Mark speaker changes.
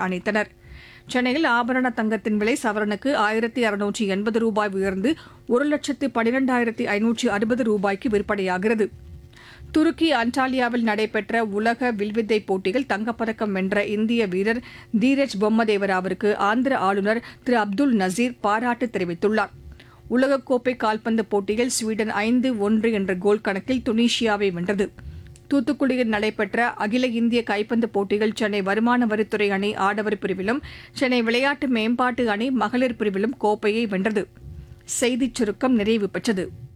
Speaker 1: அணித்தனர் சென்னையில் ஆபரண தங்கத்தின் விலை சவரனுக்கு ஆயிரத்தி அறுநூற்றி எண்பது ரூபாய் உயர்ந்து ஒரு லட்சத்து பனிரெண்டாயிரத்தி ஐநூற்றி அறுபது ரூபாய்க்கு விற்பனையாகிறது துருக்கி அன்டாலியாவில் நடைபெற்ற உலக வில்வித்தை போட்டியில் தங்கப்பதக்கம் வென்ற இந்திய வீரர் தீரஜ் பொம்மதேவராவிற்கு ஆந்திர ஆளுநர் திரு அப்துல் நசீர் பாராட்டு தெரிவித்துள்ளார் உலகக்கோப்பை கால்பந்து போட்டியில் ஸ்வீடன் ஐந்து ஒன்று என்ற கோல் கணக்கில் துனிஷியாவை வென்றது தூத்துக்குடியில் நடைபெற்ற அகில இந்திய கைப்பந்து போட்டியில் சென்னை வருமான வரித்துறை அணி ஆடவர் பிரிவிலும் சென்னை விளையாட்டு மேம்பாட்டு அணி மகளிர் பிரிவிலும் கோப்பையை வென்றது செய்திச் சுருக்கம் நிறைவு பெற்றது